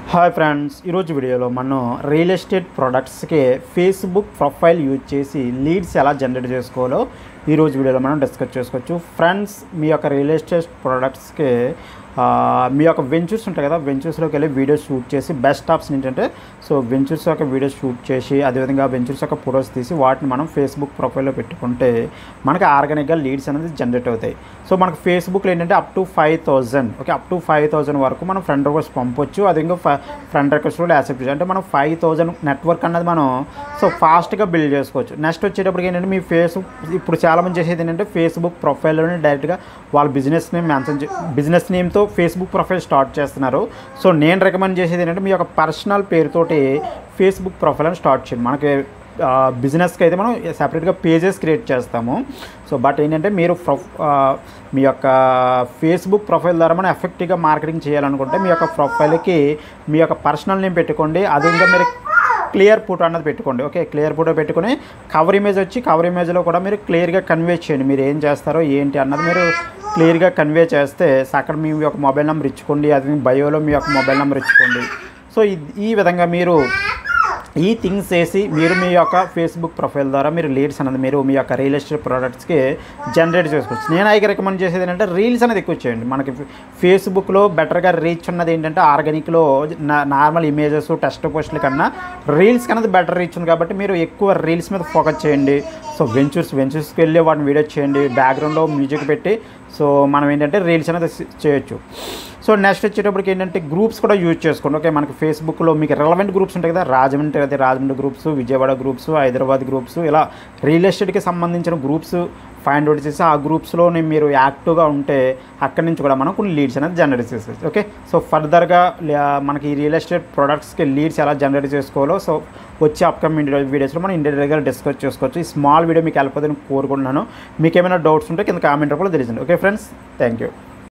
hi friends ఈరోజు వీడియోలో మనం రియల్ ఎస్టేట్ ప్రొడక్ట్స్కి ఫేస్బుక్ ప్రొఫైల్ యూజ్ చేసి లీడ్స్ ఎలా జనరేట్ చేసుకోవాలో ఈరోజు వీడియోలో మనం డిస్కస్ చేసుకోవచ్చు ఫ్రెండ్స్ మీ యొక్క రియల్ ఎస్టేట్ ప్రొడక్ట్స్కి ఆ, మీ యొక్క వెంచర్స్ ఉంటాయి కదా వెంచర్స్లోకి వెళ్ళి వీడియో షూట్ చేసి బెస్ట్ ఆప్షన్ ఏంటంటే సో వెంచర్స్ యొక్క వీడియో షూట్ చేసి అదేవిధంగా వెంచర్స్ యొక్క ఫొటోస్ తీసి వాటిని మనం ఫేస్బుక్ ప్రొఫైల్లో పెట్టుకుంటే మనకి ఆర్గానిక్గా లీడ్స్ అనేది జనరేట్ అవుతాయి సో మనకు ఫేస్బుక్లో ఏంటంటే up to five thousand okay up to five thousand వరకు మనం ఫ్రెండ్ రిక్వెస్ట్ పంపొచ్చు అది ఇంకా ఫ్రెండ్ రిక్వెస్ట్ కూడా యాక్సెప్ట్ చేయొచ్చు అంటే మనం ఫైవ్ థౌజండ్ నెట్వర్క్ అన్నది మనం సో ఫాస్ట్గా బిల్డ్ చేసుకోవచ్చు నెక్స్ట్ వచ్చేటప్పటికి ఏంటంటే మీ ఫేస్బుక్ ఇప్పుడు చాలామంది చేసేది ఏంటంటే ఫేస్బుక్ ప్రొఫైల్లోనే డైరెక్ట్గా వాళ్ళ బిజినెస్ నేమ్ మెన్షన్ బిజినెస్ నేమ్తో ఫేస్బుక్ ప్రొఫైల్ స్టార్ట్ చేస్తున్నారు సో నేను రికమెండ్ చేసేది ఏంటంటే మీ యొక్క పర్సనల్ పేరుతోటి ఫేస్బుక్ ప్రొఫైల్ అని స్టార్ట్ చేయండి మనకి బిజినెస్కి అయితే మనం సపరేట్గా పేజెస్ క్రియేట్ చేస్తాము సో బట్ ఏంటంటే మీరు ప్రొ ఆ, మీ యొక్క ఫేస్బుక్ ప్రొఫైల్ ద్వారా మనం ఎఫెక్టివ్గా మార్కెటింగ్ చేయాలనుకుంటే మీ యొక్క ప్రొఫైల్కి మీ యొక్క పర్సనల్ నేమ్ పెట్టుకోండి అది ఇంకా మీరు క్లియర్ ఫోటో అన్నది పెట్టుకోండి ఓకే క్లియర్ ఫోటో పెట్టుకొని కవర్ ఇమేజ్ వచ్చి కవర్ ఇమేజ్లో కూడా మీరు క్లియర్గా కన్వే చేయండి మీరు ఏం చేస్తారో ఏంటి అన్నది మీరు క్లియర్గా కన్వే చేస్తే సో అక్కడ మీ యొక్క మొబైల్ నెంబర్ ఇచ్చుకోండి అది బయోలో మీ యొక్క మొబైల్ నెంబర్ ఇచ్చుకోండి సో ఈ- ఈ విధంగా మీరు ఈ థింగ్స్ వేసి మీరు మీ యొక్క ఫేస్బుక్ ప్రొఫైల్ ద్వారా మీరు లీడ్స్ అనేది మీరు మీ యొక్క రియల్ ఎస్టేట్ ప్రోడక్ట్స్కి జనరేట్ చేసుకోవచ్చు నేను అయితే రికమెండ్ చేసేది ఏంటంటే రీల్స్ అనేది ఎక్కువ చేయండి మనకి ఫేస్బుక్లో బెటర్గా రీచ్ ఉన్నది ఏంటంటే ఆర్గానిక్లో నార్మల్ ఇమేజెస్ టెస్ట్ పోస్టుల కన్నా రీల్స్ అనేది బెటర్ రీచ్ ఉంది కాబట్టి మీరు ఎక్కువ రీల్స్ మీద ఫోకస్ చేయండి సో వెంచర్స్ వెంచర్స్కి వెళ్ళి వాటిని వీడియో చేయండి బ్యాక్గ్రౌండ్లో మ్యూజిక్ పెట్టి సో మనం ఏంటంటే రీల్స్ అనేది చేయొచ్చు సో నెక్స్ట్ వచ్చేటప్పటికి ఏంటంటే గ్రూప్స్ కూడా యూజ్ చేసుకోండి ఓకే మనకి ఫేస్బుక్లో మీకు రెలవెంట్ గ్రూప్స్ ఉంటాయి కదా రాజమండ్రి అయితే Rajahmundry groups Vijayawada groups Hyderabad groups ఇలా రియల్ ఎస్టేట్కి సంబంధించిన గ్రూప్స్ ఫైండ్ అవుట్ చేసి ఆ గ్రూప్స్లోనే మీరు యాక్టివ్గా ఉంటే అక్కడి నుంచి కూడా మనం కొన్ని లీడ్స్ అనేది జనరేట్ చేసుకోవచ్చు ఓకే సో ఫర్దర్గా మనకి ఈ రియల్ ఎస్టేట్ ప్రొడక్ట్స్కి లీడ్స్ ఎలా జనరేట్ చేసుకోవాలో సో వచ్చే అప్కమింగ్ వీడియోస్లో మనం ఇండివిజువల్గా డిస్కస్ చేసుకోవచ్చు ఈ స్మాల్ వీడియో మీకు వెళ్ళిపోతుందని కోరుకుంటున్నాను మీకు ఏమైనా డౌట్స్ ఉంటే కింద కామెంట్ రూపంలో తెలియజండి ఓకే ఫ్రెండ్స్ థ్యాంక్ యూ